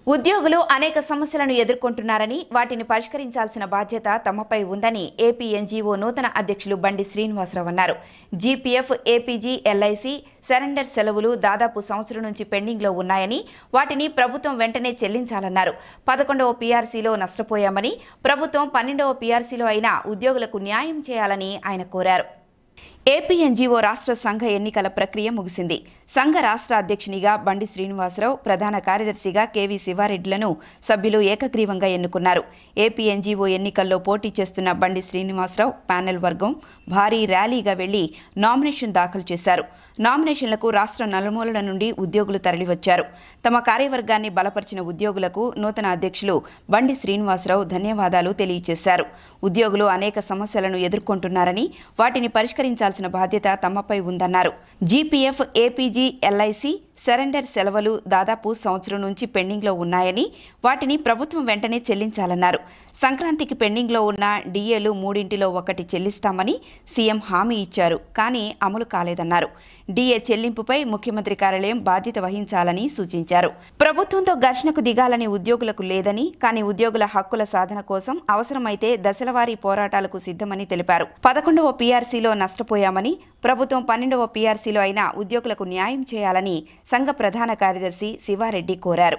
ఉద్యోగులు అనేక సమస్యలను ఎదుర్కొంటున్నారని వాటిని పరిష్కరించాల్సిన బాధ్యత తమపై ఉందని ఏపీ ఎన్జీఓ నూతన అధ్యక్షులు బండి శ్రీనివాసరావు అన్నారు జీపీఎఫ్ ఏపీజీ ఎల్ఐసి సరెండర్ సెలవులు దాదాపు సంవత్సరం నుంచి పెండింగ్లో ఉన్నాయని వాటిని ప్రభుత్వం వెంటనే చెల్లించాలన్నారు పదకొండవ పీఆర్సీలో నష్టపోయామని ప్రభుత్వం పన్నెండవ పీఆర్సీలో అయినా ఉద్యోగులకు న్యాయం చేయాలని ఆయన కోరారు ఏపీ ఎన్జీఓ రాష్ట్ర సంఘ ఎన్నికల ప్రక్రియ ముగిసింది సంఘ రాష్ట్ర అధ్యక్షునిగా బండి శ్రీనివాసరావు ప్రధాన కార్యదర్శిగా కేవీ శివారెడ్డిలను సభ్యులు ఏకగ్రీవంగా ఎన్నుకున్నారు ఏపీ ఎన్జీఓ ఎన్నికల్లో పోటీ చేస్తున్న బండి శ్రీనివాసరావు ప్యానెల్ వర్గం భారీ ర్యాలీగా వెళ్లి నామినేషన్ దాఖలు చేశారు నామినేషన్లకు రాష్ట్ర నలుమూలల నుండి ఉద్యోగులు తరలివచ్చారు తమ కార్యవర్గాన్ని బలపరిచిన ఉద్యోగులకు నూతన అధ్యక్షులు బండి శ్రీనివాసరావు ధన్యవాదాలు తెలియజేశారు ఉద్యోగులు అనేక సమస్యలను ఎదుర్కొంటున్నారని వాటిని పరిష్కరించాల్సిన బాధ్యత తమపై ఉందన్నారు జీపీఎఫ్ ఏపీజీ ఎల్ఐసి సరెండర్ సెలవులు దాదాపు సంవత్సరం నుంచి పెండింగ్లో ఉన్నాయని వాటిని ప్రభుత్వం వెంటనే చెల్లించాలన్నారు సంక్రాంతికి పెండింగ్లో ఉన్న డిఏలు మూడింటిలో ఒకటి చెల్లిస్తామని సీఎం హామీ ఇచ్చారు కానీ అమలు కాలేదన్నారు డిఏ చెల్లింపుపై ముఖ్యమంత్రి కార్యాలయం బాధ్యత వహించాలని సూచించారు ప్రభుత్వంతో ఘర్షణకు దిగాలని ఉద్యోగులకు లేదని కానీ ఉద్యోగుల హక్కుల సాధన కోసం అవసరమైతే దశలవారీ పోరాటాలకు సిద్ధమని తెలిపారు పదకొండవ పీఆర్సీలో నష్టపోయామని ప్రభుత్వం పన్నెండవ పీఆర్సీలో అయినా ఉద్యోగులకు న్యాయం చేయాలని సంఘ ప్రధాన కార్యదర్శి శివారెడ్డి కోరారు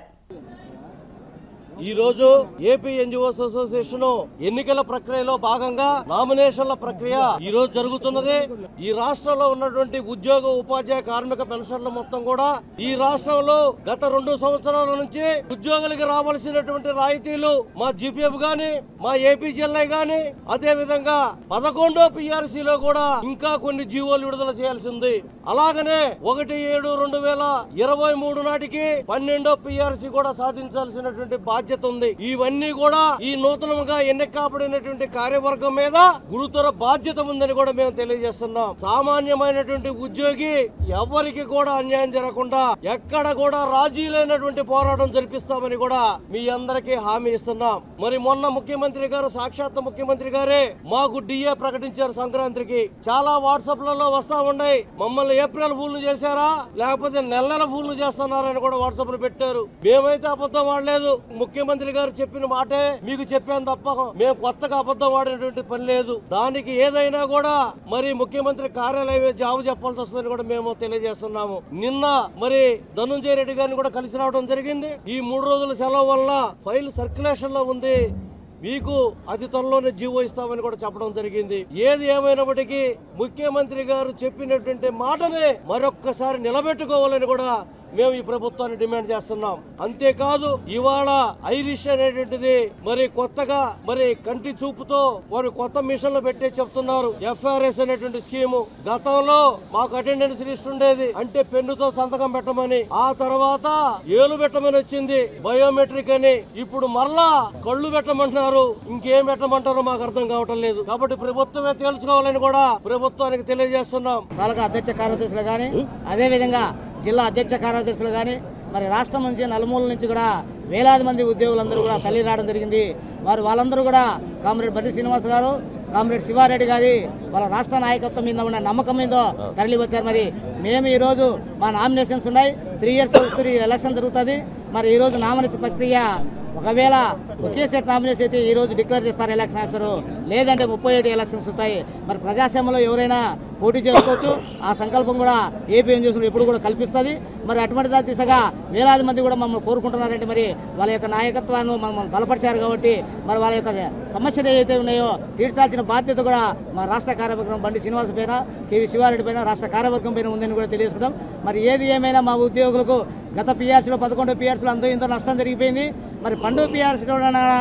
ఈ రోజు ఏపీ ఎన్జిఓస్ అసోసియేషన్ ఎన్నికల ప్రక్రియలో భాగంగా నామినేషన్ల ప్రక్రియ ఈ రోజు జరుగుతున్నది ఈ రాష్ట్రంలో ఉన్నటువంటి ఉద్యోగ ఉపాధ్యాయ కార్మిక పెన్షన్ల మొత్తం కూడా ఈ రాష్ట్రంలో గత రెండు సంవత్సరాల నుంచి ఉద్యోగులకి రావాల్సినటువంటి రాయితీలు మా జీపీఎఫ్ గాని మా ఏపీజీఎల్ఐ గాని అదే విధంగా పదకొండో పిఆర్సీలో కూడా ఇంకా కొన్ని జీవోలు విడుదల చేయాల్సి ఉంది అలాగనే ఒకటి ఏడు రెండు వేల ఇరవై మూడు నాటికి పన్నెండో పిఆర్సీ కూడా సాధించాల్సినటువంటి బాధ్యత ఉంది ఇవన్నీ కూడా ఈ నూతనంగా ఎన్నిక కాబడినటువంటి కార్యవర్గం మీద గురుతర బాధ్యత ఉందని కూడా మేము తెలియజేస్తున్నాం సామాన్యమైనటువంటి ఉద్యోగి ఎవరికి కూడా అన్యాయం జరగకుండా ఎక్కడ కూడా రాజీ లేనటువంటి పోరాటం జరిపిస్తామని కూడా మీ అందరికీ హామీ ఇస్తున్నాం మరి మొన్న ముఖ్యమంత్రి గారు సాక్షాత్ ముఖ్యమంత్రి గారే మాకు డిఏ ప్రకటించారు సంక్రాంతికి చాలా వాట్సాప్లలో వస్తా ఉన్నాయి మమ్మల్ని ఏప్రిల్ ఫూల్ చేశారా లేకపోతే నెల నెల ఫూల్ చేస్తున్నారని కూడా వాట్సాప్ లో పెట్టారు మేమైతే అబద్ధం ఆడలేదు ముఖ్యమంత్రి గారు చెప్పిన మాటే మీకు చెప్పాను తప్ప మేము కొత్తగా అబద్ధం ఆడినటువంటి పని లేదు దానికి ఏదైనా కూడా మరి ముఖ్యమంత్రి కార్యాలయం జాబు చెప్పాల్సి వస్తుందని కూడా మేము తెలియజేస్తున్నాము నిన్న మరి ధనుంజయ రెడ్డి గారిని కూడా కలిసి రావడం జరిగింది ఈ మూడు రోజుల సెలవు వల్ల ఫైల్ సర్క్యులేషన్ లో ఉంది మీకు అతి త్వరలోనే జీవో ఇస్తామని కూడా చెప్పడం జరిగింది ఏది ఏమైనప్పటికీ ముఖ్యమంత్రి గారు చెప్పినటువంటి మాటనే మరొక్కసారి నిలబెట్టుకోవాలని కూడా మేము ఈ ప్రభుత్వాన్ని డిమాండ్ చేస్తున్నాం అంతేకాదు ఇవాళ ఐరిష్ అనేటువంటిది మరి కొత్తగా మరి కంటి చూపుతో వారు కొత్త మిషన్లు పెట్టే చెప్తున్నారు ఎఫ్ఆర్ఎస్ అనేటువంటి స్కీము గతంలో మాకు అటెండెన్స్ లిస్ట్ ఉండేది అంటే పెన్నుతో సంతకం పెట్టమని ఆ తర్వాత ఏలు పెట్టమని వచ్చింది బయోమెట్రిక్ అని ఇప్పుడు మరలా కళ్ళు పెట్టమంటున్నారు ఇంకేం పెట్టమంటారో మాకు అర్థం కావటం లేదు కాబట్టి ప్రభుత్వమే తేల్చుకోవాలని కూడా ప్రభుత్వానికి తెలియజేస్తున్నాం తాలూకా అధ్యక్ష కార్యదర్శులు కానీ అదేవిధంగా జిల్లా అధ్యక్ష కార్యదర్శులు కానీ మరి రాష్ట్రం నుంచి నలుమూల నుంచి కూడా వేలాది మంది ఉద్యోగులందరూ కూడా తల్లి రావడం జరిగింది వారు వాళ్ళందరూ కూడా కామ్రేడ్ బండి శ్రీనివాస్ గారు కామ్రేడ్ శివారెడ్డి గారి వాళ్ళ రాష్ట్ర నాయకత్వం మీద ఉన్న నమ్మకం మీద తరలి వచ్చారు మరి మేము ఈరోజు మా నామినేషన్స్ ఉన్నాయి త్రీ ఇయర్స్ త్రీ ఎలక్షన్ జరుగుతుంది మరి ఈరోజు నామినేషన్ ప్రక్రియ ఒకవేళ ఒకే సెట్ నామినేషన్ అయితే ఈ రోజు డిక్లేర్ చేస్తారు ఎలక్షన్ ఆఫీసర్ లేదంటే ముప్పై ఏడు ఎలక్షన్స్ వస్తాయి మరి ప్రజాస్వామ్యంలో ఎవరైనా పోటీ చేసుకోవచ్చు ఆ సంకల్పం కూడా ఏపీ ఎన్జిఓస్ ఎప్పుడు కూడా కల్పిస్తుంది మరి అటువంటి దాని దిశగా వేలాది మంది కూడా మమ్మల్ని కోరుకుంటున్నారంటే మరి వాళ్ళ యొక్క నాయకత్వాన్ని మనం బలపరిచారు కాబట్టి మరి వాళ్ళ యొక్క సమస్యలు ఏవైతే ఉన్నాయో తీర్చాల్సిన బాధ్యత కూడా మా రాష్ట్ర కార్యవర్గం బండి శ్రీనివాస పైన కేవీ శివారెడ్డి పైన రాష్ట్ర కార్యవర్గం పైన ఉందని కూడా తెలియజేసుకుంటాం మరి ఏది ఏమైనా మా ఉద్యోగులకు గత పిఆర్సీలో పదకొండో పిఆర్సీలో అంతో ఇంతో నష్టం జరిగిపోయింది మరి పండు పిఆర్సీలో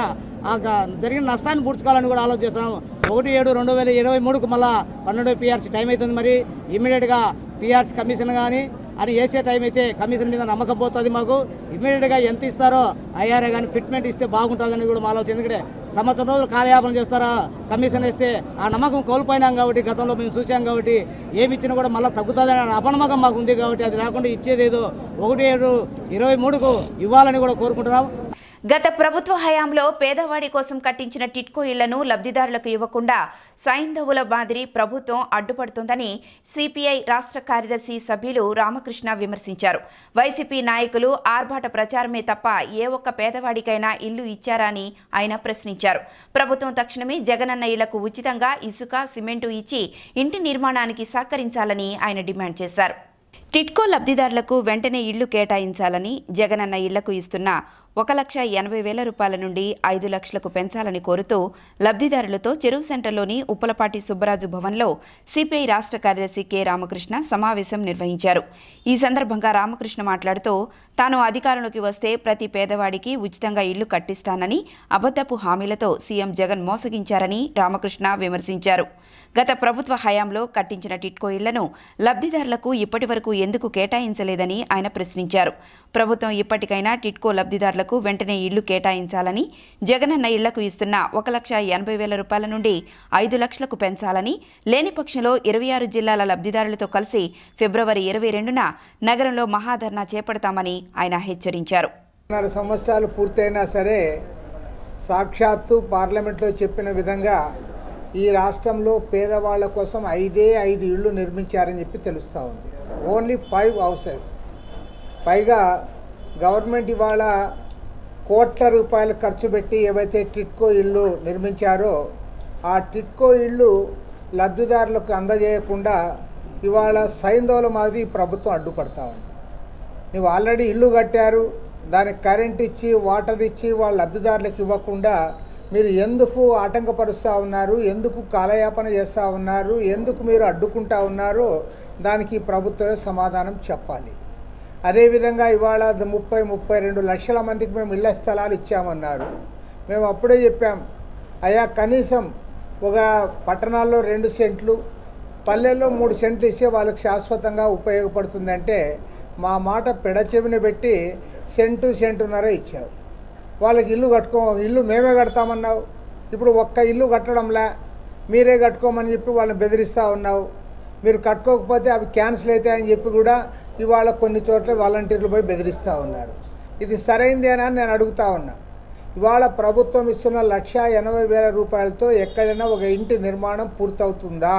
ఆ గ- జరిగిన నష్టాన్ని పూడ్చుకోవాలని కూడా ఆలోచిస్తున్నాము ఒకటి ఏడు రెండు వేల ఇరవై మూడుకు మళ్ళా పన్నెండో పిఆర్సీ టైం అవుతుంది మరి ఇమీడియట్గా పిఆర్సీ కమిషన్ కానీ అని వేసే టైం అయితే కమిషన్ మీద నమ్మకం పోతుంది మాకు ఇమీడియట్గా ఎంత ఇస్తారో ఐఆర్ఏ కానీ ఫిట్మెంట్ ఇస్తే బాగుంటుందని కూడా మా ఆలోచన ఎందుకంటే సంవత్సరం రోజులు కాలయాపన చేస్తారా కమిషన్ ఇస్తే ఆ నమ్మకం కోల్పోయినాం కాబట్టి గతంలో మేము చూసాం కాబట్టి ఏమి ఇచ్చినా కూడా మళ్ళీ తగ్గుతుందని అపనమ్మకం మాకు ఉంది కాబట్టి అది రాకుండా ఇచ్చేది ఏదో ఒకటి ఏడు ఇరవై మూడుకు ఇవ్వాలని కూడా కోరుకుంటున్నాం గత ప్రభుత్వ హయాంలో పేదవాడి కోసం కట్టించిన టిట్కో ఇళ్లను లబ్ధిదారులకు ఇవ్వకుండా సైంధవుల మాదిరి ప్రభుత్వం అడ్డుపడుతోందని సిపిఐ రాష్ట్ర కార్యదర్శి సభ్యులు రామకృష్ణ విమర్శించారు వైసీపీ నాయకులు ఆర్భాట ప్రచారమే తప్ప ఏ ఒక్క పేదవాడికైనా ఇల్లు ఇచ్చారా అని ఆయన ప్రశ్నించారు ప్రభుత్వం తక్షణమే జగనన్న ఇళ్లకు ఉచితంగా ఇసుక సిమెంటు ఇచ్చి ఇంటి నిర్మాణానికి సహకరించాలని ఆయన డిమాండ్ చేశారు టిట్కో లబ్ధిదారులకు వెంటనే ఇళ్లు కేటాయించాలని జగనన్న ఇళ్లకు ఇస్తున్న ఒక లక్ష ఎనభై వేల రూపాయల నుండి ఐదు లక్షలకు పెంచాలని కోరుతూ లబ్ధిదారులతో చెరువు సెంటర్లోని ఉప్పలపాటి సుబ్బరాజు భవన్లో సిపిఐ రాష్ట్ర కార్యదర్శి కె రామకృష్ణ సమావేశం నిర్వహించారు ఈ సందర్భంగా రామకృష్ణ మాట్లాడుతూ తాను అధికారంలోకి వస్తే ప్రతి పేదవాడికి ఉచితంగా ఇళ్లు కట్టిస్తానని అబద్దపు హామీలతో సీఎం జగన్ మోసగించారని రామకృష్ణ విమర్శించారు గత ప్రభుత్వ హయాంలో కట్టించిన టిట్కో ఇళ్లను లబ్ధిదారులకు ఇప్పటి వరకు ఎందుకు కేటాయించలేదని ఆయన ప్రశ్నించారు ప్రభుత్వం ఇప్పటికైనా టిట్కో లబ్ధిదారులకు వెంటనే ఇళ్లు కేటాయించాలని జగనన్న ఇళ్లకు ఇస్తున్న ఒక లక్ష ఎనభై వేల రూపాయల నుండి ఐదు లక్షలకు పెంచాలని లేని పక్షంలో ఇరవై ఆరు జిల్లాల లబ్ధిదారులతో కలిసి ఫిబ్రవరి ఇరవై రెండున నగరంలో మహాధర్నా చేపడతామని ఆయన హెచ్చరించారు నాలుగు సంవత్సరాలు పూర్తయినా సరే సాక్షాత్తు పార్లమెంట్లో చెప్పిన విధంగా ఈ రాష్ట్రంలో పేదవాళ్ళ కోసం ఐదే ఐదు ఇళ్ళు నిర్మించారని చెప్పి తెలుస్తూ ఉంది ఓన్లీ ఫైవ్ హౌసెస్ పైగా గవర్నమెంట్ ఇవాళ కోట్ల రూపాయలు ఖర్చు పెట్టి ఏవైతే టిట్కో ఇళ్ళు నిర్మించారో ఆ టిట్కో ఇళ్ళు లబ్ధిదారులకు అందజేయకుండా ఇవాళ సైంధవుల మాదిరి ఈ ప్రభుత్వం అడ్డుపడతా ఉంది నువ్వు ఆల్రెడీ ఇల్లు కట్టారు దానికి కరెంట్ ఇచ్చి వాటర్ ఇచ్చి వాళ్ళ లబ్ధిదారులకు ఇవ్వకుండా మీరు ఎందుకు ఆటంకపరుస్తూ ఉన్నారు ఎందుకు కాలయాపన చేస్తూ ఉన్నారు ఎందుకు మీరు అడ్డుకుంటా ఉన్నారో దానికి ప్రభుత్వమే సమాధానం చెప్పాలి అదేవిధంగా ఇవాళ ద- ముప్పై ముప్పై రెండు లక్షల మందికి మేము ఇళ్ల స్థలాలు ఇచ్చామన్నారు మేము అప్పుడే చెప్పాం అయ్యా కనీసం ఒక పట్టణాల్లో రెండు సెంట్లు పల్లెల్లో మూడు సెంట్లు ఇస్తే వాళ్ళకి శాశ్వతంగా ఉపయోగపడుతుందంటే మా మాట పెడచెవిన పెట్టి సెంటు సెంటున్నర ఇచ్చావు వాళ్ళకి ఇల్లు కట్టుకో ఇల్లు మేమే కడతామన్నావు ఇప్పుడు ఒక్క ఇల్లు కట్టడంలే మీరే కట్టుకోమని చెప్పి వాళ్ళని బెదిరిస్తూ ఉన్నావు మీరు కట్టుకోకపోతే అవి క్యాన్సిల్ అవుతాయని చెప్పి కూడా ఇవాళ కొన్ని చోట్ల వాలంటీర్లు పోయి బెదిరిస్తూ ఉన్నారు ఇది సరైందేనా అని నేను అడుగుతా ఉన్నా ఇవాళ ప్రభుత్వం ఇస్తున్న లక్ష ఎనభై వేల రూపాయలతో ఎక్కడైనా ఒక ఇంటి నిర్మాణం పూర్తవుతుందా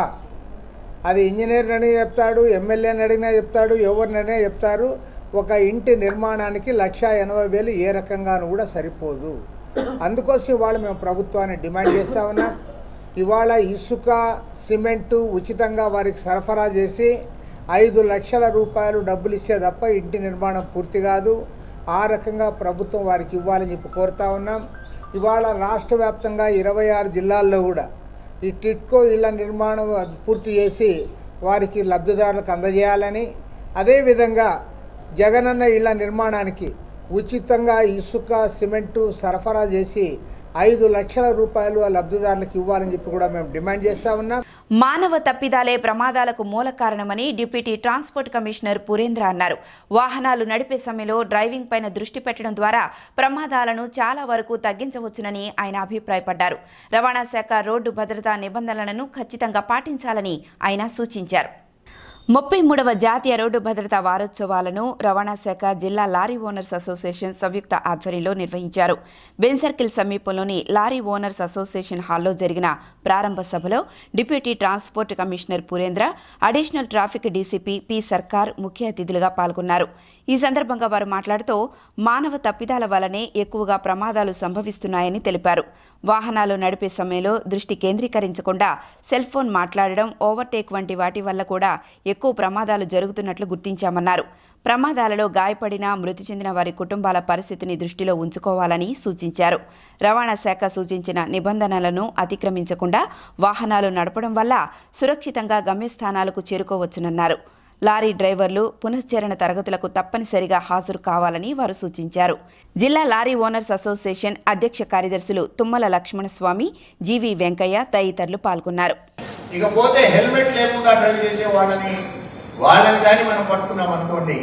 అది ఇంజనీర్ని చెప్తాడు ఎమ్మెల్యేని అడిగినా చెప్తాడు ఎవరినైనా చెప్తారు ఒక ఇంటి నిర్మాణానికి లక్ష ఎనభై వేలు ఏ రకంగానూ కూడా సరిపోదు అందుకోసం ఇవాళ మేము ప్రభుత్వాన్ని డిమాండ్ చేస్తా ఉన్నాం ఇవాళ ఇసుక సిమెంటు ఉచితంగా వారికి సరఫరా చేసి ఐదు లక్షల రూపాయలు డబ్బులు ఇస్తే తప్ప ఇంటి నిర్మాణం పూర్తి కాదు ఆ రకంగా ప్రభుత్వం వారికి ఇవ్వాలని చెప్పి కోరుతా ఉన్నాం ఇవాళ రాష్ట్ర వ్యాప్తంగా ఇరవై ఆరు జిల్లాల్లో కూడా ఈ టిట్కో ఇళ్ల నిర్మాణం పూర్తి చేసి వారికి లబ్ధిదారులకు అందజేయాలని అదేవిధంగా జగనన్న ఇళ్ల నిర్మాణానికి ఉచితంగా ఇసుక సిమెంటు సరఫరా చేసి ఐదు లక్షల రూపాయలు ఆ లబ్ధిదారులకు ఇవ్వాలని చెప్పి కూడా మేము డిమాండ్ చేస్తా ఉన్నాం మానవ తప్పిదాలే ప్రమాదాలకు మూల కారణమని డిప్యూటీ ట్రాన్స్పోర్ట్ కమిషనర్ పురేంద్ర అన్నారు వాహనాలు నడిపే సమయంలో డ్రైవింగ్ పైన దృష్టి పెట్టడం ద్వారా ప్రమాదాలను చాలా వరకు తగ్గించవచ్చునని ఆయన అభిప్రాయపడ్డారు రవాణా శాఖ రోడ్డు భద్రతా నిబంధనలను ఖచ్చితంగా పాటించాలని ఆయన సూచించారు ముప్పై మూడవ జాతీయ రోడ్డు భద్రతా వారోత్సవాలను రవాణా శాఖ జిల్లా లారీ ఓనర్స్ అసోసియేషన్ సంయుక్త ఆధ్వర్యంలో నిర్వహించారు బెన్ సర్కిల్ సమీపంలోని లారీ ఓనర్స్ అసోసియేషన్ హాల్లో జరిగిన ప్రారంభ సభలో deputy transport commissioner Purendra additional traffic DCP P Sarkar ముఖ్య అతిథులుగా పాల్గొన్నారు ఈ సందర్భంగా వారు మాట్లాడుతూ మానవ తప్పిదాల వల్లనే ఎక్కువగా ప్రమాదాలు సంభవిస్తున్నాయని తెలిపారు వాహనాలు నడిపే సమయంలో దృష్టి కేంద్రీకరించకుండా సెల్ ఫోన్ మాట్లాడడం ఓవర్టేక్ వంటి వాటి వల్ల కూడా ఎక్కువ ప్రమాదాలు జరుగుతున్నట్లు గుర్తించామన్నారు ప్రమాదాలలో గాయపడిన మృతి చెందిన వారి కుటుంబాల పరిస్థితిని దృష్టిలో ఉంచుకోవాలని సూచించారు రవాణా శాఖ సూచించిన నిబంధనలను అతిక్రమించకుండా వాహనాలు నడపడం వల్ల సురక్షితంగా గమ్యస్థానాలకు చేరుకోవచ్చునన్నారు లారీ డ్రైవర్లు పునశ్చరణ తరగతులకు తప్పనిసరిగా హాజరు కావాలని వారు సూచించారు జిల్లా లారీ ఓనర్స్ అసోసియేషన్ అధ్యక్ష కార్యదర్శులు తుమ్మల లక్ష్మణస్వామి జీవి వెంకయ్య తదితరులు పాల్గొన్నారు ఇకపోతే హెల్మెట్ లేకుండా డ్రైవ్ చేసే వాళ్ళని వాళ్ళని కానీ మనం పట్టుకున్నాం అనుకోండి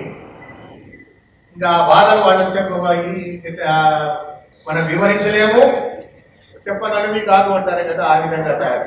ఇంకా ఆ బాధలు వాళ్ళని చెప్పబోయి మనం వివరించలేము చెప్పననివి కాదు అంటారు కదా ఆ విధంగా తయారు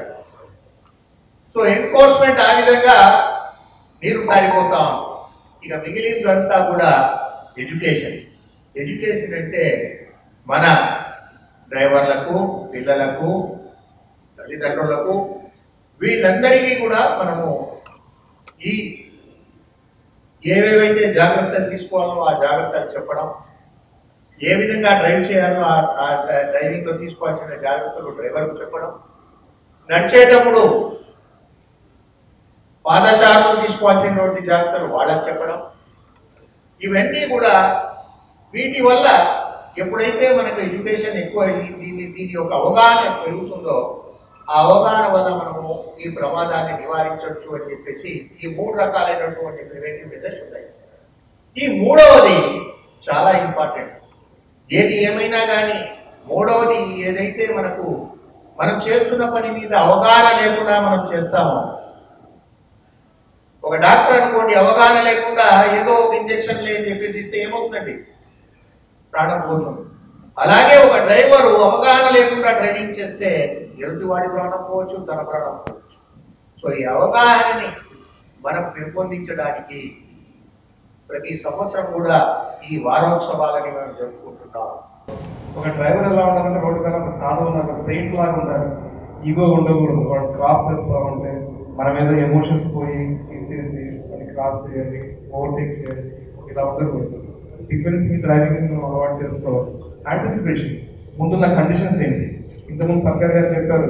సో ఎన్ఫోర్స్మెంట్ ఆ విధంగా నీరు కారిపోతాం ఇక మిగిలిందంతా కూడా ఎడ్యుకేషన్ ఎడ్యుకేషన్ అంటే మన డ్రైవర్లకు పిల్లలకు తల్లిదండ్రులకు వీళ్ళందరికీ కూడా మనము ఈ ఏవేవైతే జాగ్రత్తలు తీసుకోవాలో ఆ జాగ్రత్తలు చెప్పడం ఏ విధంగా డ్రైవ్ చేయాలో ఆ- ఆ డ్రైవింగ్లో తీసుకోవాల్సిన జాగ్రత్తలు డ్రైవర్కు చెప్పడం నడిచేటప్పుడు పాదచారులు తీసుకోవాల్సినటువంటి జాగ్రత్తలు వాళ్ళకి చెప్పడం ఇవన్నీ కూడా వీటి వల్ల ఎప్పుడైతే మనకు ఎడ్యుకేషన్ ఎక్కువ అయ్యి దీని దీని యొక్క అవగాహన పెరుగుతుందో ఆ అవగాహన వల్ల మనము ఈ ప్రమాదాన్ని నివారించవచ్చు అని చెప్పేసి ఈ మూడు రకాలైనటువంటి ప్రివెంటివ్ మెజర్స్ ఉన్నాయి ఈ మూడవది చాలా ఇంపార్టెంట్ ఏది ఏమైనా కానీ మూడవది ఏదైతే మనకు మనం చేస్తున్న పని మీద అవగాహన లేకుండా మనం చేస్తామో ఒక డాక్టర్ అనుకోండి అవగాహన లేకుండా ఏదో ఒక ఇంజక్షన్ లేని చెప్పేసి ఇస్తే ఏమవుతుందండి ప్రాణం పోతుంది అలాగే ఒక డ్రైవరు అవగాహన లేకుండా డ్రైవింగ్ చేస్తే ఎదుటి వాడి ప్రాణం పోవచ్చు తన ప్రాణం పోవచ్చు సో ఈ అవగాహనని మనం పెంపొందించడానికి ప్రతి సంవత్సరం కూడా ఈ వారోత్సవాలని మనం జరుపుకుంటున్నాం ఒక డ్రైవర్ ఎలా ఉండాలంటే రోడ్డు పైన ఒక సాధు ఉన్నారు ఒక సెయింట్ లాగా ఉండాలి ఈగో ఉండకూడదు వాడు క్రాస్ చేస్తూ ఉంటే మన మీద ఎమోషన్స్ పోయి ఇచ్చేసి అది క్రాస్ చేయాలి ఓవర్టేక్ చేయాలి ఇలా ఉండకూడదు డిఫెన్స్ మీ డ్రైవింగ్ అలవాటు చేసుకోవాలి యాంటిసిపేషన్ ముందున్న కండిషన్స్ ఏంటి ఇంతకుముందు సర్కార్ గారు చెప్పారు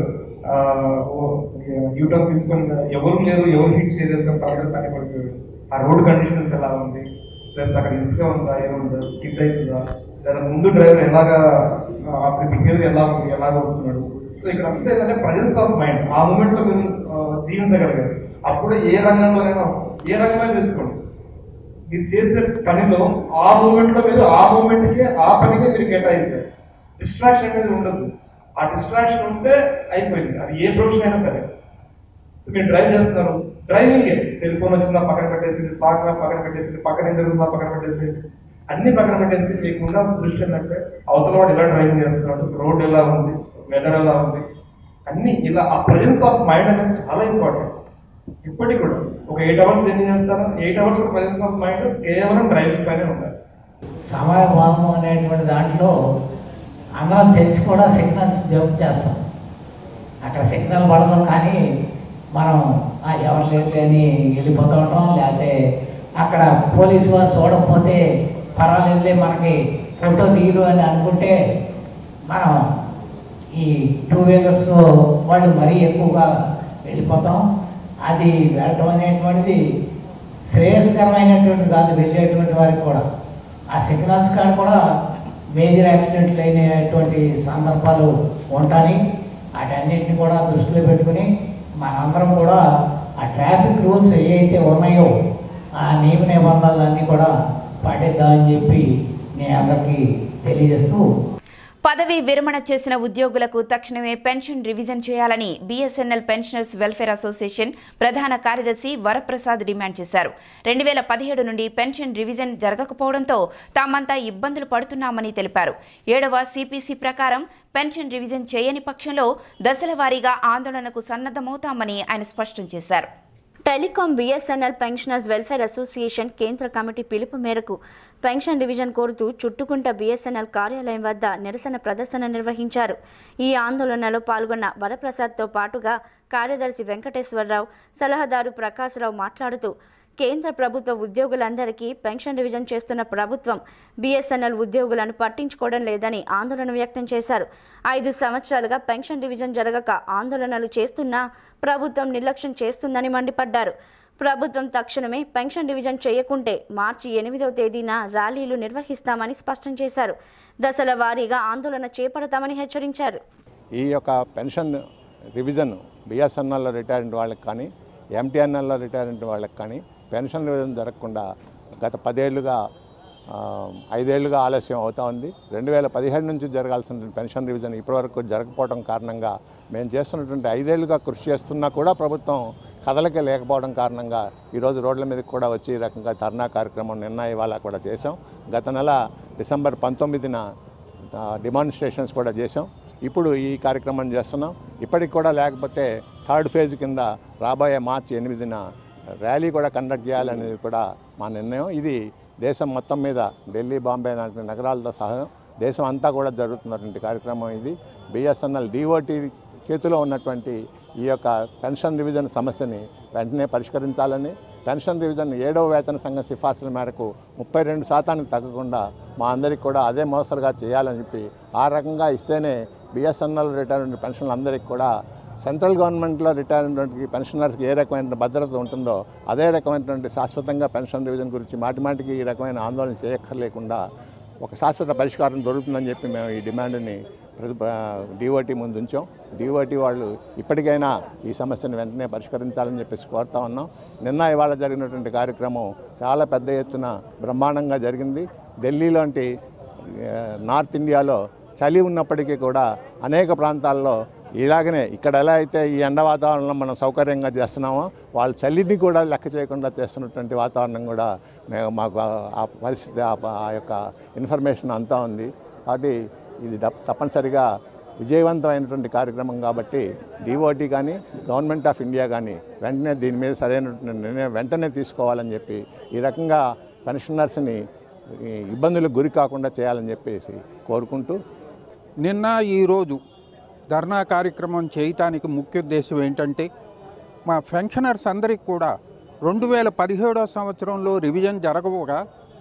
యూటర్న్ తీసుకొని ఎవరు లేరు ఎవరు హిట్ చేయలేదు పక్కన పని పడిపోయాడు ఆ రోడ్ కండిషన్స్ ఎలా ఉంది ప్లస్ అక్కడ ఇసుక ఉందా ఏముందా కిట్ అవుతుందా లేదా ముందు డ్రైవర్ ఎలాగా ఆ బిహేవియర్ ఎలా ఉంది ఎలాగ వస్తున్నాడు సో ఇక్కడ అంతా ఏంటంటే ప్రజెన్స్ ఆఫ్ మైండ్ ఆ మూమెంట్ లో మీరు ఆ, జీవించగలిగారు అప్పుడు ఏ రంగంలోనైనా ఏ రంగంలో చేసుకోండి మీరు చేసే పనిలో ఆ మూమెంట్ లో మీరు ఆ మూమెంట్ కి ఆ పనికే మీరు కేటాయించారు డిస్ట్రాక్షన్ అనేది ఉండదు ఆ డిస్ట్రాక్షన్ ఉంటే అయిపోయింది అది ఏ ప్రొఫెషన్ అయినా సరే సో మీరు డ్రైవ్ చేస్తున్నారు డ్రైవింగ్ సెల్ ఫోన్ వచ్చిందా పక్కన పెట్టేసి సాంగ్ పక్కన పెట్టేసి పక్కన ఏం జరుగుతుందా పక్కన పెట్టేసి అన్ని పక్కన పెట్టేసి మీకు ఉండాల్సిన దృష్టి ఏంటంటే అవతల వాడు ఎలా డ్రైవింగ్ చేస్తున్నాడు రోడ్ ఎలా ఉంది వెదర్ ఎలా ఉంది అన్ని ఇలా ఆ ప్రజెన్స్ ఆఫ్ మైండ్ అనేది చాలా ఇంపార్టెంట్ ఇప్పటికి కూడా ఒక ఎయిట్ అవర్స్ ఏం చేస్తారో eight hours presence of mind కేవలం డ్రైవింగ్ పైనే ఉండాలి సమయభావం అనేటువంటి దాంట్లో అందరం తెలిసి కూడా సిగ్నల్స్ జంప్ చేస్తాం అక్కడ సిగ్నల్ పడదు కానీ మనం "ఆ, ఎవరు లేరు అని వెళ్ళిపోతూ ఉంటాం లేకపోతే అక్కడ పోలీసు వారు చూడకపోతే పర్వాలేదులే మనకి ఫోటో తీయరు అని అనుకుంటే మనం ఈ టూ వీలర్స్ వాళ్ళు మరీ ఎక్కువగా వెళ్ళిపోతాం అది వెళ్ళటం అనేటువంటిది శ్రేయస్కరమైనటువంటి కాదు వెళ్ళేటువంటి వారికి కూడా ఆ సిగ్నల్స్ కాడ కూడా మేజర్ యాక్సిడెంట్లు అయినటువంటి సందర్భాలు ఉంటాయి వాటన్నిటిని కూడా దృష్టిలో పెట్టుకుని మనందరం కూడా ఆ ట్రాఫిక్ రూల్స్ ఏవైతే ఉన్నాయో ఆ నియమ నిబంధనలన్నీ కూడా పాటిద్దామని చెప్పి నేను అందరికీ తెలియజేస్తూ పదవీ విరమణ చేసిన ఉద్యోగులకు తక్షణమే పెన్షన్ రివిజన్ చేయాలని బీఎస్ఎన్ఎల్ పెన్షనర్స్ వెల్ఫేర్ అసోసియేషన్ ప్రధాన కార్యదర్శి వరప్రసాద్ డిమాండ్ చేశారు రెండు వేల పదిహేడు నుండి పెన్షన్ రివిజన్ జరగకపోవడంతో తామంతా ఇబ్బందులు పడుతున్నామని తెలిపారు ఏడవ సిపిసి ప్రకారం పెన్షన్ రివిజన్ చేయని పక్షంలో దశల వారీగా ఆందోళనకు సన్నద్ధమవుతామని ఆయన స్పష్టం చేశారు telecom BSNL pensioners welfare association కేంద్ర కమిటీ పిలుపు మేరకు పెన్షన్ డివిజన్ కోరుతూ చుట్టుకుంట బిఎస్ఎన్ఎల్ కార్యాలయం వద్ద నిరసన ప్రదర్శన నిర్వహించారు ఈ ఆందోళనలో పాల్గొన్న వరప్రసాద్తో పాటుగా కార్యదర్శి వెంకటేశ్వరరావు సలహాదారు ప్రకాశ్రావు మాట్లాడుతూ కేంద్ర ప్రభుత్వ ఉద్యోగులందరికీ పెన్షన్ డివిజన్ చేస్తున్న ప్రభుత్వం బీఎస్ఎన్ఎల్ ఉద్యోగులను పట్టించుకోవడం లేదని ఆందోళన వ్యక్తం చేశారు ఐదు సంవత్సరాలుగా పెన్షన్ డివిజన్ జరగక ఆందోళనలు చేస్తున్నా ప్రభుత్వం నిర్లక్ష్యం చేస్తుందని మండిపడ్డారు ప్రభుత్వం తక్షణమే పెన్షన్ డివిజన్ చేయకుంటే మార్చి ఎనిమిదవ తేదీన ర్యాలీలు నిర్వహిస్తామని స్పష్టం చేశారు దశల వారీగా ఆందోళన చేపడతామని హెచ్చరించారు ఈ యొక్క పెన్షన్ రివిజన్ బిఎస్ఎన్ఎల్లో రిటైర్మెంట్ వాళ్ళకి కానీ ఎంటీఎన్ఎల్లో రిటైర్మెంట్ వాళ్ళకి కానీ పెన్షన్ రివిజన్ జరగకుండా గత పదేళ్లుగా ఆ, ఐదేళ్లుగా ఆలస్యం అవుతా ఉంది రెండు వేల పదిహేడు నుంచి జరగాల్సిన పెన్షన్ రివిజన్ ఇప్పటివరకు జరగకపోవడం కారణంగా మేము చేస్తున్నటువంటి ఐదేళ్లుగా కృషి చేస్తున్నా కూడా ప్రభుత్వం కదలకే లేకపోవడం కారణంగా ఈరోజు రోడ్ల మీదకి కూడా వచ్చి ఈ రకంగా ధర్నా కార్యక్రమం నిన్న ఇవాళ కూడా చేసాం గత నెల డిసెంబర్ పంతొమ్మిదిన డిమాన్స్ట్రేషన్స్ కూడా చేసాం ఇప్పుడు ఈ కార్యక్రమం చేస్తున్నాం ఇప్పటికి కూడా లేకపోతే థర్డ్ ఫేజ్ కింద రాబోయే మార్చి ఎనిమిదిన ర్యాలీ కూడా కండక్ట్ చేయాలనేది కూడా మా నిర్ణయం ఇది దేశం మొత్తం మీద ఢిల్లీ బాంబే లాంటి నగరాలతో సహా దేశం అంతా కూడా జరుగుతున్నటువంటి కార్యక్రమం ఇది బిఎస్ఎన్ఎల్ డిఓటి చేతిలో ఉన్నటువంటి ఈ యొక్క పెన్షన్ రివిజన్ సమస్యని వెంటనే పరిష్కరించాలని పెన్షన్ రివిజన్ ఏడవ వేతన సంఘ సిఫార్సుల మేరకు ముప్పై రెండు శాతానికి తగ్గకుండా మా అందరికి కూడా అదే మోస్తరుగా చేయాలని చెప్పి ఆ రకంగా ఇస్తేనే బిఎస్ఎన్ఎల్ రిటైర్మెంట్ పెన్షన్లు అందరికీ కూడా సెంట్రల్ గవర్నమెంట్లో రిటైర్ అయినటువంటి పెన్షనర్స్కి ఏ రకమైన భద్రత ఉంటుందో అదే రకమైనటువంటి శాశ్వతంగా పెన్షన్ రివిజన్ గురించి మాటి మాటికి ఈ రకమైన ఆందోళన చేయక్కర్లేకుండా ఒక శాశ్వత పరిష్కారం దొరుకుతుందని చెప్పి మేము ఈ డిమాండ్ని ప్రతి డిఓటి ముందు ఉంచాం డిఓటి వాళ్ళు ఇప్పటికైనా ఈ సమస్యను వెంటనే పరిష్కరించాలని చెప్పేసి కోరుతా ఉన్నాం నిన్న ఇవాళ జరిగినటువంటి కార్యక్రమం చాలా పెద్ద ఎత్తున బ్రహ్మాండంగా జరిగింది ఢిల్లీలోంటి ఆ, నార్త్ ఇండియాలో చలి ఉన్నప్పటికీ కూడా అనేక ప్రాంతాల్లో ఇలాగనే ఇక్కడ ఎలా అయితే ఈ ఎండ వాతావరణంలో మనం సౌకర్యంగా చేస్తున్నామో వాళ్ళ చలిని కూడా లెక్క చేయకుండా చేస్తున్నటువంటి వాతావరణం కూడా మేము మాకు ఆ- ఆ పరిస్థితి ఆ ప- ఆ యొక్క ఇన్ఫర్మేషన్ అంతా ఉంది కాబట్టి ఇది తప్ప- తప్పనిసరిగా విజయవంతమైనటువంటి కార్యక్రమం కాబట్టి డిఓటి కానీ గవర్నమెంట్ ఆఫ్ ఇండియా కానీ వెంటనే దీని మీద సరైనటువంటి నిర్ణయం వెంటనే తీసుకోవాలని చెప్పి ఈ రకంగా పెన్షనర్స్ని ఈ ఇబ్బందులకు గురి కాకుండా చేయాలని చెప్పేసి కోరుకుంటూ నిన్న ఈరోజు ధర్నా కార్యక్రమం చేయటానికి ముఖ్య ఉద్దేశం ఏంటంటే మా పెన్షనర్స్ అందరికి కూడా రెండు వేల పదిహేడో సంవత్సరంలో రివిజన్ జరగవుగా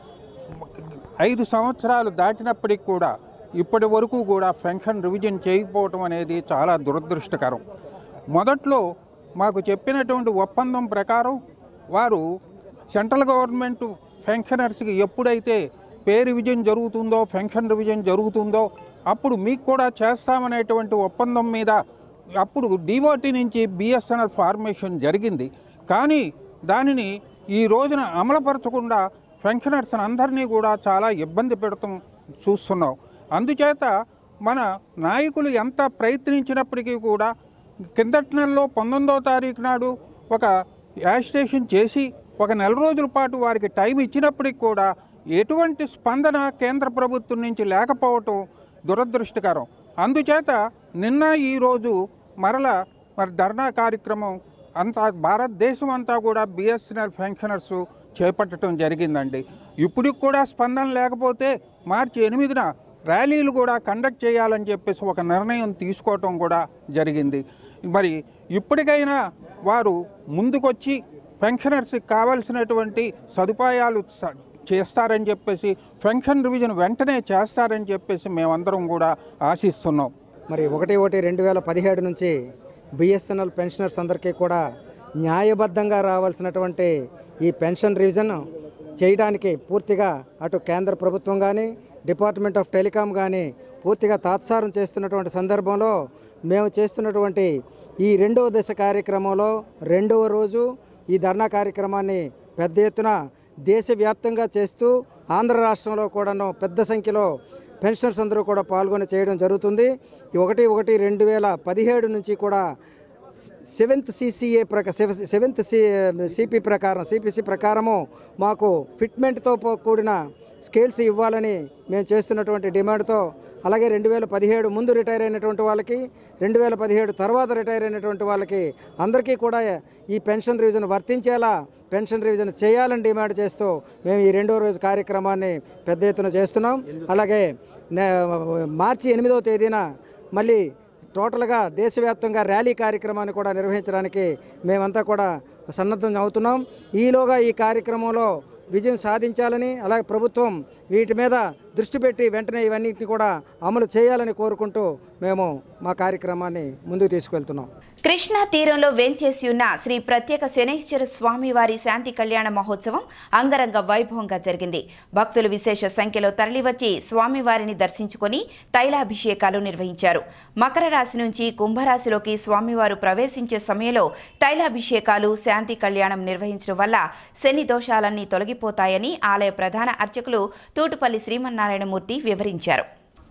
ఐదు సంవత్సరాలు దాటినప్పటికి కూడా ఇప్పటి వరకు కూడా పెన్షన్ రివిజన్ చేయకపోవటం అనేది చాలా దురదృష్టకరం మొదట్లో మాకు చెప్పినటువంటి ఒప్పందం ప్రకారం వారు సెంట్రల్ గవర్నమెంట్ పెన్షనర్స్కి ఎప్పుడైతే పే రివిజన్ జరుగుతుందో పెన్షన్ రివిజన్ జరుగుతుందో అప్పుడు మీకు కూడా చేస్తామనేటువంటి ఒప్పందం మీద అప్పుడు డిఓటి నుంచి బిఎస్ఎన్ఎల్ ఫార్మేషన్ జరిగింది కానీ దానిని ఈ రోజున అమలుపరచకుండా పెన్షనర్స్ అందరినీ కూడా చాలా ఇబ్బంది పెడతాం చూస్తున్నాం అందుచేత మన నాయకులు ఎంత ప్రయత్నించినప్పటికీ కూడా కిందటి నెలలో పంతొమ్మిదవ తారీఖు నాడు ఒక యాజిటేషన్ చేసి ఒక నెల రోజుల పాటు వారికి టైం ఇచ్చినప్పటికి కూడా ఎటువంటి స్పందన కేంద్ర ప్రభుత్వం నుంచి లేకపోవటం దురదృష్టకరం అందుచేత నిన్న ఈరోజు మరల మరి ధర్నా కార్యక్రమం అంతా భారతదేశం అంతా కూడా బిఎస్ఎన్ఎల్ పెన్షనర్స్ చేపట్టడం జరిగిందండి ఇప్పటికి కూడా స్పందన లేకపోతే మార్చి ఎనిమిదిన ర్యాలీలు కూడా కండక్ట్ చేయాలని చెప్పేసి ఒక నిర్ణయం తీసుకోవటం కూడా జరిగింది మరి ఇప్పటికైనా వారు ముందుకొచ్చి పెన్షనర్స్కి కావాల్సినటువంటి సదుపాయాలు స- చేస్తారని చెప్పేసి పెన్షన్ రివిజన్ వెంటనే చేస్తారని చెప్పేసి మేమందరం కూడా ఆశిస్తున్నాం మరి ఒకటి ఒకటి రెండు వేల పదిహేడు నుంచి బిఎస్ఎన్ఎల్ పెన్షనర్స్ అందరికీ కూడా న్యాయబద్ధంగా రావాల్సినటువంటి ఈ పెన్షన్ రివిజన్ చేయడానికి పూర్తిగా అటు కేంద్ర ప్రభుత్వం కానీ డిపార్ట్మెంట్ ఆఫ్ టెలికాం కానీ పూర్తిగా తాత్సారం చేస్తున్నటువంటి సందర్భంలో మేము చేస్తున్నటువంటి ఈ రెండవ దశ కార్యక్రమంలో రెండవ రోజు ఈ ధర్నా కార్యక్రమాన్ని పెద్ద ఎత్తున దేశవ్యాప్తంగా చేస్తూ ఆంధ్ర రాష్ట్రంలో కూడాను పెద్ద సంఖ్యలో పెన్షనర్స్ అందరూ కూడా పాల్గొని చేయడం జరుగుతుంది ఈ ఒకటి ఒకటి రెండు వేల పదిహేడు నుంచి కూడా సెవెంత్ సిసిఏ ప్రక సెవెంత్ సి సిపి ప్రకారం సిపిసి ప్రకారము మాకు ఫిట్మెంట్తో పో- కూడిన స్కేల్స్ ఇవ్వాలని మేము చేస్తున్నటువంటి డిమాండ్తో అలాగే రెండు వేల పదిహేడు ముందు రిటైర్ అయినటువంటి వాళ్ళకి రెండు వేల పదిహేడు తర్వాత రిటైర్ అయినటువంటి వాళ్ళకి అందరికీ కూడా ఈ పెన్షన్ రివిజన్ వర్తించేలా పెన్షన్ రివిజన్ చేయాలని డిమాండ్ చేస్తూ మేము ఈ రెండో రోజు కార్యక్రమాన్ని పెద్ద ఎత్తున చేస్తున్నాం అలాగే నే- మార్చి ఎనిమిదవ తేదీన మళ్ళీ టోటల్గా దేశవ్యాప్తంగా ర్యాలీ కార్యక్రమాన్ని కూడా నిర్వహించడానికి మేమంతా కూడా సన్నద్ధం అవుతున్నాం ఈలోగా ఈ కార్యక్రమంలో విజయం సాధించాలని అలాగే ప్రభుత్వం వీటి మీద దృష్టి పెట్టి వెంటనే ఇవన్నిటిని కూడా అమలు చేయాలని కోరుకుంటూ మేము మా కార్యక్రమాన్ని ముందుకు తీసుకెళ్తున్నాం కృష్ణా తీరంలో వేంచేసి ఉన్న శ్రీ ప్రత్యేక శనేశ్వర స్వామివారి శాంతి కళ్యాణ మహోత్సవం అంగరంగ వైభవంగా జరిగింది భక్తులు విశేష సంఖ్యలో తరలివచ్చి స్వామివారిని దర్శించుకొని తైలాభిషేకాలు నిర్వహించారు మకర రాశి నుంచి కుంభరాశిలోకి స్వామివారు ప్రవేశించే సమయంలో తైలాభిషేకాలు శాంతి కళ్యాణం నిర్వహించడం వల్ల శని దోషాలన్నీ తొలగిపోతాయని ఆలయ ప్రధాన అర్చకులు తూటుపల్లి శ్రీమన్నారాయణమూర్తి వివరించారు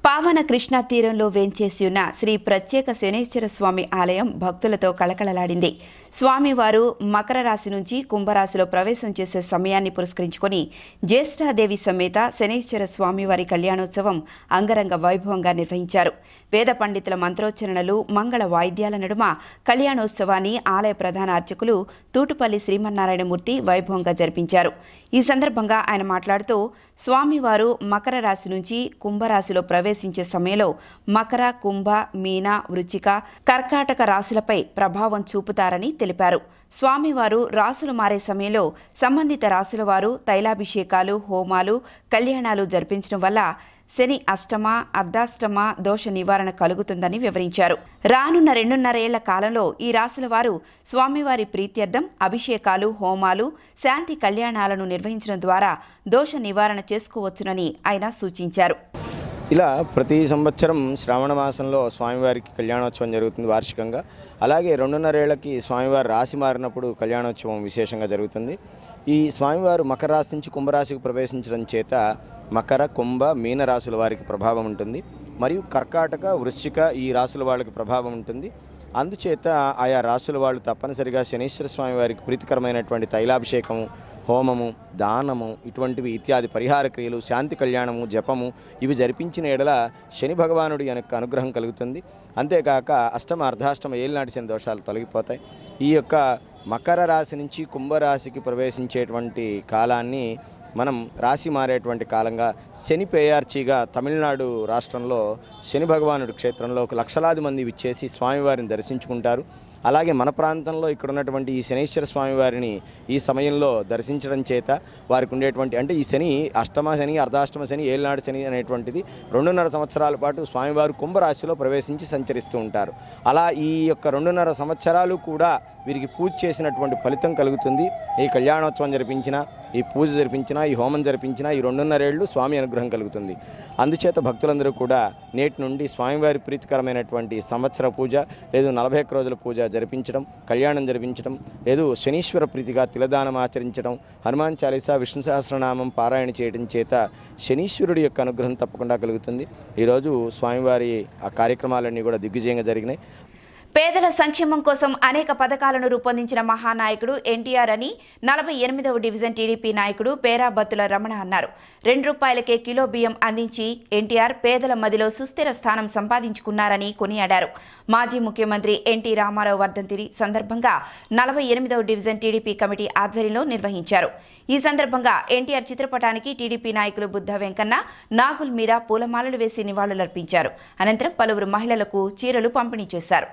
పావన కృష్ణా తీరంలో వేంచేసి ఉన్న శ్రీ ప్రత్యేక శనేశ్వర స్వామి ఆలయం భక్తులతో కళకళలాడింది స్వామివారు మకర రాశి నుంచి కుంభరాశిలో ప్రవేశం చేసే సమయాన్ని పురస్కరించుకొని జ్యేష్ఠాదేవి సమేత శనేశ్వర స్వామివారి కళ్యాణోత్సవం అంగరంగ వైభవంగా నిర్వహించారు వేద పండితుల మంత్రోచ్చరణలు మంగళ వాయిద్యాల నడుమ కళ్యాణోత్సవాన్ని ఆలయ ప్రధాన అర్చకులు తూటుపల్లి శ్రీమన్నారాయణమూర్తి వైభవంగా జరిపించారు ఈ సందర్భంగా ఆయన మాట్లాడుతూ స్వామివారు మకర రాశి నుంచి కుంభరాశిలో ప్రవేశించే సమయంలో మకర కుంభ మీన వృచ్చిక కర్కాటక రాశులపై ప్రభావం చూపుతారని తెలిపారు స్వామివారు రాసులు మారే సమయంలో సంబంధిత రాసుల వారు తైలాభిషేకాలు హోమాలు కళ్యాణాలు జరిపించడం వల్ల శని అష్టమ అర్ధాష్టమ దోష నివారణ కలుగుతుందని వివరించారు రానున్న రెండున్నరేళ్ల కాలంలో ఈ రాశుల వారు స్వామివారి ప్రీత్యర్థం అభిషేకాలు హోమాలు శాంతి కళ్యాణాలను నిర్వహించడం ద్వారా దోష నివారణ చేసుకోవచ్చునని ఆయన సూచించారు ఇలా ప్రతి సంవత్సరం శ్రావణ మాసంలో స్వామివారికి కళ్యాణోత్సవం జరుగుతుంది వార్షికంగా అలాగే రెండున్నరేళ్లకి స్వామివారు రాశి మారినప్పుడు కళ్యాణోత్సవం విశేషంగా జరుగుతుంది ఈ స్వామివారు మకర రాశి నుంచి కుంభరాశికి ప్రవేశించడం చేత మకర కుంభ మీన రాశుల వారికి ప్రభావం ఉంటుంది మరియు కర్కాటక వృశ్చిక ఈ రాశుల వాళ్ళకి ప్రభావం ఉంటుంది అందుచేత ఆయా రాశుల వాళ్ళు తప్పనిసరిగా శనీశ్వర స్వామి వారికి ప్రీతికరమైనటువంటి తైలాభిషేకము హోమము దానము ఇటువంటివి ఇత్యాది పరిహార క్రియలు శాంతి కళ్యాణము జపము ఇవి జరిపించిన ఎడల శని భగవానుడి యొక్క అనుగ్రహం కలుగుతుంది అంతేకాక అష్టమ అర్ధాష్టమ ఏలినాటి శని దోషాలు తొలగిపోతాయి ఈ యొక్క మకర రాశి నుంచి కుంభరాశికి ప్రవేశించేటువంటి కాలాన్ని మనం రాశి మారేటువంటి కాలంగా శని పేయార్చిగా తమిళనాడు రాష్ట్రంలో శని భగవానుడి క్షేత్రంలో ఒక లక్షలాది మంది విచ్చేసి స్వామివారిని దర్శించుకుంటారు అలాగే మన ప్రాంతంలో ఇక్కడ ఉన్నటువంటి ఈ శనీశ్వర స్వామివారిని ఈ సమయంలో దర్శించడం చేత వారికి ఉండేటువంటి అంటే ఈ శని అష్టమ శని అర్ధాష్టమ శని ఏళ్ళనాడు శని అనేటువంటిది రెండున్నర సంవత్సరాల పాటు స్వామివారు కుంభరాశిలో ప్రవేశించి సంచరిస్తూ ఉంటారు అలా ఈ యొక్క రెండున్నర సంవత్సరాలు కూడా వీరికి పూజ చేసినటువంటి ఫలితం కలుగుతుంది ఈ కళ్యాణోత్సవం జరిపించిన ఈ పూజ జరిపించిన ఈ హోమం జరిపించిన ఈ రెండున్నరేళ్లు స్వామి అనుగ్రహం కలుగుతుంది అందుచేత భక్తులందరూ కూడా నేటి నుండి స్వామివారి ప్రీతికరమైనటువంటి సంవత్సర పూజ లేదు నలభై ఒక్క రోజుల పూజ జరిపించడం కళ్యాణం జరిపించడం లేదు శనీశ్వర ప్రీతిగా తిలదానం ఆచరించడం హనుమాన్ చాలీసా విష్ణు సహస్రనామం పారాయణ చేయడం చేత శనీశ్వరుడి యొక్క అనుగ్రహం తప్పకుండా కలుగుతుంది ఈరోజు స్వామివారి ఆ కార్యక్రమాలన్నీ కూడా దిగ్విజయంగా జరిగినాయి పేదల సంక్షేమం కోసం అనేక పథకాలను రూపొందించిన మహానాయకుడు ఎన్టీఆర్ అని నలభై ఎనిమిదవ డివిజన్ టీడీపీ నాయకుడు పేరాబత్తుల రమణ అన్నారు రెండు రూపాయలకే కిలో బియ్యం అందించి ఎన్టీఆర్ పేదల మదిలో సుస్థిర స్థానం సంపాదించుకున్నారని కొనియాడారు మాజీ ముఖ్యమంత్రి ఎన్టీ రామారావు వర్ధంతిని సందర్భంగా నలభై ఎనిమిదవ డివిజన్ టీడీపీ కమిటీ ఆధ్వర్యంలో నిర్వహించారు ఈ సందర్భంగా ఎన్టీఆర్ చిత్రపటానికి టీడీపీ నాయకులు బుద్ధ వెంకన్న నాగుల్ మీరా పూలమాలలు వేసి నివాళులర్పించారు అనంతరం పలువురు మహిళలకు చీరలు పంపిణీ చేశారు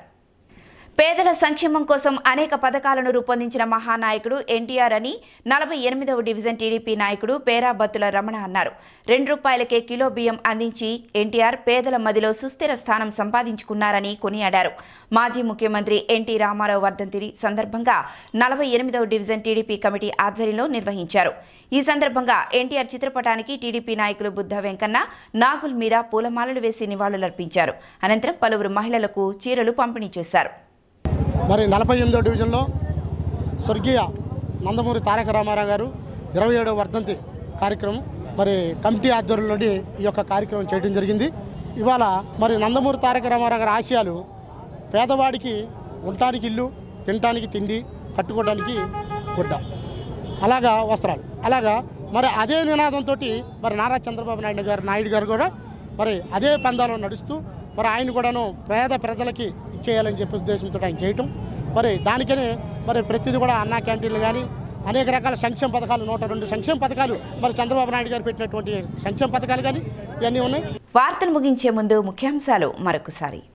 పేదల సంక్షేమం కోసం అనేక పథకాలను రూపొందించిన మహానాయకుడు ఎన్టీఆర్ అని నలభై ఎనిమిదవ డివిజన్ టీడీపీ నాయకుడు పేరాబత్తుల రమణ అన్నారు రెండు రూపాయలకే కిలో బియ్యం అందించి ఎన్టీఆర్ పేదల మదిలో సుస్థిర స్థానం సంపాదించుకున్నారని కొనియాడారు మాజీ ముఖ్యమంత్రి ఎన్టీ రామారావు వర్ధంతిని సందర్భంగా నలభై ఎనిమిదవ డివిజన్ టీడీపీ కమిటీ ఆధ్వర్యంలో నిర్వహించారు ఈ సందర్భంగా ఎన్టీఆర్ చిత్రపటానికి టీడీపీ నాయకులు బుద్ధ వెంకన్న నాగుల్ మీరా పూలమాలలు వేసి నివాళులర్పించారు అనంతరం పలువురు మహిళలకు చీరలు పంపిణీ చేశారు మరి నలభై ఎనిమిదో డివిజన్లో స్వర్గీయ నందమూరి తారక రామారావు గారు ఇరవై ఏడవ వర్ధంతి కార్యక్రమం మరి కమిటీ ఆధ్వర్యంలోని ఈ యొక్క కార్యక్రమం చేయడం జరిగింది ఇవాళ మరి నందమూరి తారక రామారావు గారి ఆశయాలు పేదవాడికి ఉండటానికి ఇల్లు తినటానికి తిండి కట్టుకోవడానికి గుడ్డ అలాగా వస్త్రాలు అలాగా మరి అదే నినాదంతో మరి నారా చంద్రబాబు నాయుడు గారు నాయుడు గారు కూడా మరి అదే పందాలో నడుస్తూ మరి ఆయన కూడాను పేద ప్రజలకి ఇచ్చేయాలని చెప్పి ఉద్దేశంతో ఆయన చేయటం మరి దానికనే మరి ప్రతిదీ కూడా అన్నా క్యాంటీన్లు కానీ అనేక రకాల సంక్షేమ పథకాలు నూట రెండు సంక్షేమ పథకాలు మరి చంద్రబాబు నాయుడు గారు పెట్టినటువంటి సంక్షేమ పథకాలు కానీ ఇవన్నీ ఉన్నాయి వార్తలు ముగించే ముందు ముఖ్యాంశాలు మరొకసారి